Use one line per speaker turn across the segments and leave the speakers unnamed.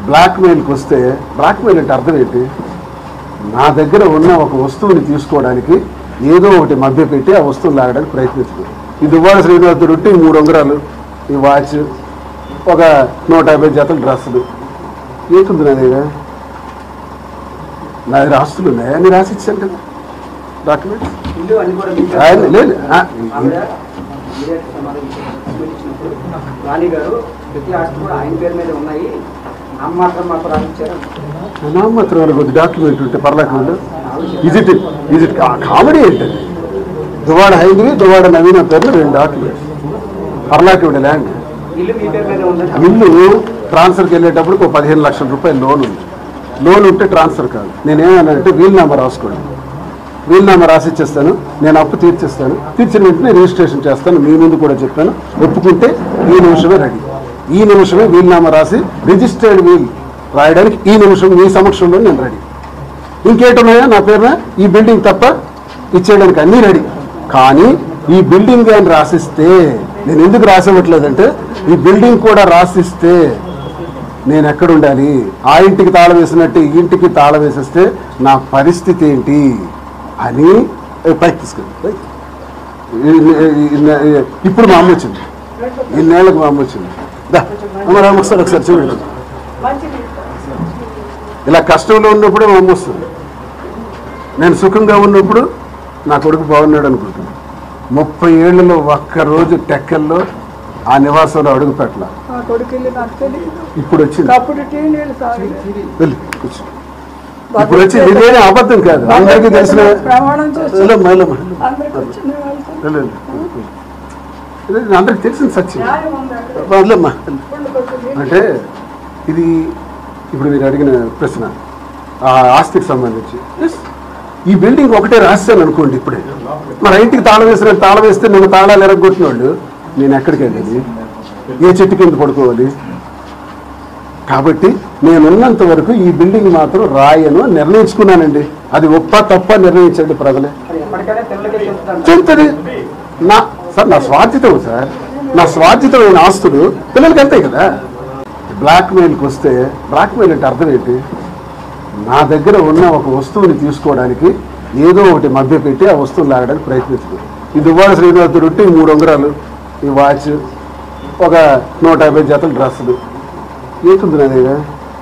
Black మెయిల్కి వస్తే black mail అంటే అర్థం ఏంటి నా దగ్గర ఉన్న ఒక వస్తువుని తీసుకోవడానికి ఏదో ఒకటి మభ్య పెట్టి ఆ వస్తువుని లాగడానికి ప్రయత్నించదు ఈ దువ్వాడ శ్రీనివాస రొట్టి ఈ మూడు ఉంగరాలు ఈ వాచ్ ఒక నూట యాభై జతల డ్రెస్సులు ఏంటుంది నా దగ్గర నా దగ్గర ఆస్తులు ఉన్నాయా నేను రాసి ఇచ్చాను కదా డాక్యుమెంట్స్
ఇల్లు అన్ని కూడా మీ పేరు
ఆయన లేదు ఆ,
ఆవిడ మీడియాకి సమాధానం ఇచ్చినప్పుడు రాణి గారు ప్రతి ఆస్తి కూడా ఆయన పేరు మీద ఉన్నాయి అమ్మ మాత్రం మాకు రాసిచ్చారు
నామమాత్రం వాళ్ళకి కొద్ది డాక్యుమెంట్ ఉంటే పర్లేకుండా ఇజిట్ ఇజిట్ కామెడీ ఏంటది దువాడ హైందవి దువాడ నవీన పేర్లు రెండు డాక్యుమెంట్స్ పర్లాకి ఉండే ల్యాండ్
ఇల్లు మీ పేరు మీద ఉందని
ఇల్లు ట్రాన్స్ఫర్కి వెళ్ళేటప్పుడు ఒక పదిహేను లక్షల రూపాయలు లోన్ ఉంది లోన్ ఉంటే ట్రాన్స్ఫర్ కాదు నేనేమన్నానంటే వీల్ నెంబర్ రాసుకోండి వీల్ నెంబర్ రాసి ఇచ్చేస్తాను నేను అప్పు తీర్చేస్తాను తీర్చిన వెంటనే రిజిస్ట్రేషన్ చేస్తాను మీ ముందు కూడా చెప్పాను ఒప్పుకుంటే ఈ నిమిషమే రెడీ ఈ నిమిషమే వీల్ నెంబర్ రాసి రిజిస్టర్డ్ వీల్ రాయడానికి ఈ నిమిషం మీ సమక్షంలో నేను రెడీ ఇంకేటున్నాయా నా పేరున ఈ బిల్డింగ్ తప్ప ఇచ్చేయడానికి అన్నీ రెడీ కానీ ఈ బిల్డింగ్ అని రాసిస్తే నేను ఎందుకు రాసివ్వట్లేదంటే ఈ బిల్డింగ్ కూడా రాసిస్తే నేను ఎక్కడ ఉండాలి ఆ ఇంటికి తాళం వేసినట్టు ఈ ఇంటికి తాళం వేసేస్తే నా పరిస్థితి ఏంటి అని ఏ, పైకి తీసుకెళ్ళి పైకి. ఈ- ఈ- ఈ- ఇప్పుడు మా అమ్మ వచ్చింది ఇన్నేళ్ళకి మా అమ్మ వచ్చింది దా అమ్మ రామ ఒకసారి ఒకసారి చూడండి ఇలా కష్టంలో ఉన్నప్పుడే మా అమ్మ వస్తుంది నేను సుఖంగా ఉన్నప్పుడు నా కొడుకు బాగున్నాడు అనుకుంటున్నాను ముప్పై ఏళ్ళలో ఒక్కరోజు టెక్కల్లో ఆ నివాసంలో అడుగు పెట్టల
నా కొడుకు వెళ్ళి నాకు తెలియదు
ఇప్పుడు వచ్చింది
అప్పుడు టీ నీళ్ళు తాగలేదు
వెళ్ళి కూర్చో ఇప్పుడు వచ్చింది ఇదేనే అబద్ధం కాదు అందరికీ తెలిసిన
ప్రమాణం చేసి
వెళ్ళమ్మా, వెళ్ళమ్మా.
అందరికి వచ్చిన వాళ్ళతో
వెళ్ళు, వెళ్ళు. ఇది అందరికి తెలిసిన సత్యం
న్యాయం ఉంది అక్కడ
వదిలేమ్మా
ఇప్పుడు కొంచెం
అంటే ఇది ఇప్పుడు మీరు అడిగిన ప్రశ్న ఆ ఆస్తికి సంబంధించి Yes. ఈ బిల్డింగ్ ఒకటే రాశాను అనుకోండి ఇప్పుడే మరి ఆ ఇంటికి తాళం వేసిన తాళం వేస్తే నేను తాళాలు ఎరగొట్టిన వాళ్ళు నేను ఎక్కడికి వెళ్ళాలి ఏ చెట్టు కింద పడుకోవాలి కాబట్టి నేనున్నంత వరకు ఈ బిల్డింగ్ మాత్రం రాయను అని నిర్ణయించుకున్నానండి అది ఒప్ప తప్ప నిర్ణయించండి ప్రజలే
అది ఎప్పటికైనా పిల్లలకే చెప్తాను
చెప్తుంది నా సార్ నా స్వార్థితం సార్ నా స్వార్థితమైన ఆస్తులు పిల్లలకి వెళ్తాయి కదా బ్లాక్ మెయిల్కి వస్తే బ్లాక్ మెయిల్ అంటే అర్థం ఏంటి నా దగ్గర ఉన్న ఒక వస్తువుని తీసుకోవడానికి ఏదో ఒకటి మభ్య పెట్టి ఆ వస్తువుని లాగడానికి ప్రయత్నించదు ఈ దువ్వాడ శ్రీనివాస రొట్టి ఈ మూడు ఉంగరాలు ఈ వాచ్ ఒక నూట యాభై జతల డ్రెస్సులు ఏంటుంది నా దగ్గర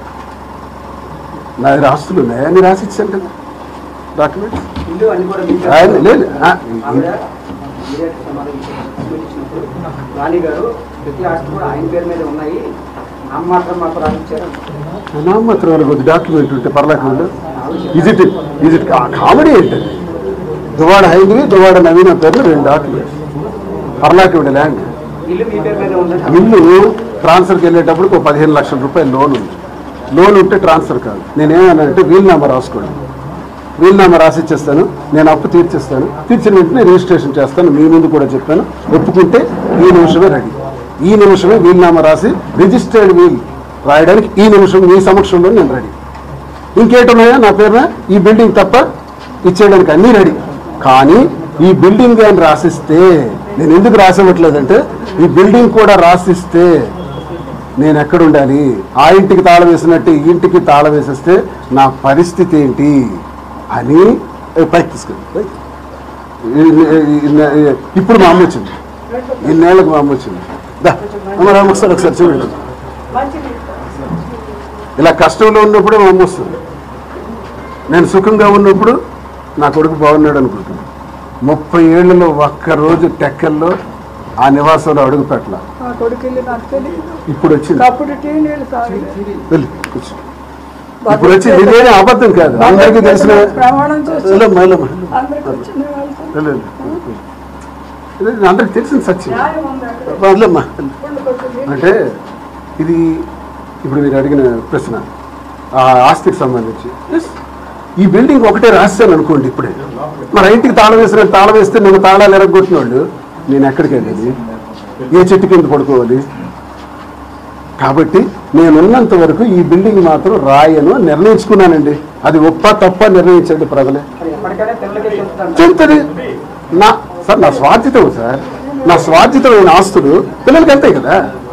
నా దగ్గర ఆస్తులు ఉన్నాయా నేను రాసి ఇచ్చాను కదా డాక్యుమెంట్స్
ఇల్లు అన్ని కూడా మీ పేరు
ఆయన లేదు ఆ,
ఆవిడ మీడియాకి సమాధానం ఇచ్చినప్పుడు రాణి గారు ప్రతి ఆస్తి కూడా ఆయన పేరు మీద ఉన్నాయి అమ్మ మాత్రం మాకు రాసిచ్చారు
నామమాత్రం వాళ్ళకి కొద్ది డాక్యుమెంట్ ఉంటే పర్లేకుండా ఇజిట్ ఇజిట్ కామెడీ ఏంటది దువాడ హైందవి దువాడ నవీన పేర్లు రెండు డాక్యుమెంట్స్ పర్లాకి ఉండే ల్యాండ్
ఇల్లు మీ పేరు మీద ఉందని
ఇల్లు ట్రాన్స్ఫర్కి వెళ్ళేటప్పుడు ఒక పదిహేను లక్షల రూపాయలు లోన్ ఉంది లోన్ ఉంటే ట్రాన్స్ఫర్ కాదు నేనేమన్నానంటే వీల్ నెంబర్ రాసుకోండి వీల్ నెంబర్ రాసి ఇచ్చేస్తాను నేను అప్పు తీర్చేస్తాను తీర్చిన వెంటనే రిజిస్ట్రేషన్ చేస్తాను మీ ముందు కూడా చెప్పాను ఒప్పుకుంటే ఈ నిమిషమే రెడీ ఈ నిమిషమే వీల్ నెంబర్ రాసి రిజిస్టర్డ్ వీల్ రాయడానికి ఈ నిమిషం మీ సమక్షంలో నేను రెడీ ఇంకేటున్నాయా నా పేరున ఈ బిల్డింగ్ తప్ప ఇచ్చేయడానికి అన్నీ రెడీ కానీ ఈ బిల్డింగ్ అని రాసిస్తే నేను ఎందుకు రాసివ్వట్లేదంటే ఈ బిల్డింగ్ కూడా రాసిస్తే నేను ఎక్కడ ఉండాలి ఆ ఇంటికి తాళం వేసినట్టు ఈ ఇంటికి తాళం వేసేస్తే నా పరిస్థితి ఏంటి అని ఏ, పైకి తీసుకెళ్ళి పైకి. ఈ- ఈ- ఈ- ఇప్పుడు మా అమ్మ వచ్చింది ఇన్నేళ్ళకి మా అమ్మ వచ్చింది దా అమ్మ రామ ఒకసారి ఒకసారి చూడండి
మంచి నీళ్ళు
ఇలా కష్టంలో ఉన్నప్పుడే మా అమ్మ వస్తుంది నేను సుఖంగా ఉన్నప్పుడు నా కొడుకు బాగున్నాడు అనుకుంటున్నాను ముప్పై ఏళ్ళలో ఒక్కరోజు టెక్కల్లో ఆ నివాసంలో అడుగు పెట్టల
నా కొడుకు వెళ్ళి నాకు తెలియదు
ఇప్పుడు వచ్చింది
అప్పుడు టీ నీళ్ళు తాగలేదు
వెళ్ళి కూర్చో ఇప్పుడు వచ్చింది ఇదేనే అబద్ధం కాదు అందరికీ తెలిసిన
ప్రమాణం చేసి
వెళ్ళమ్మా, వెళ్ళమ్మా.
అందరికి వచ్చిన వాళ్ళతో
వెళ్ళు, వెళ్ళు. ఇది అందరికి తెలిసిన సత్యం
న్యాయం ఉంది అక్కడ
వదిలేమ్మా
ఇప్పుడు కొంచెం నీళ్ళు
అంటే ఇది ఇప్పుడు మీరు అడిగిన ప్రశ్న ఆ ఆస్తికి సంబంధించి Yes. ఈ బిల్డింగ్ ఒకటే రాశాను అనుకోండి ఇప్పుడే మరి ఆ ఇంటికి తాళం వేసిన తాళం వేస్తే నేను తాళాలు ఎరగొట్టిన వాళ్ళు నేను ఎక్కడికి వెళ్ళాలి ఏ చెట్టు కింద పడుకోవాలి కాబట్టి నేనున్నంత వరకు ఈ బిల్డింగ్ మాత్రం రాయను అని నిర్ణయించుకున్నానండి అది ఒప్ప తప్ప నిర్ణయించండి ప్రజలే
అది ఎప్పటికైనా పిల్లలకే చెప్తాను
చెప్తుంది నా సార్ నా స్వార్థితం సార్ నా స్వార్థితమైన ఆస్తులు పిల్లలకి వెళ్తాయి కదా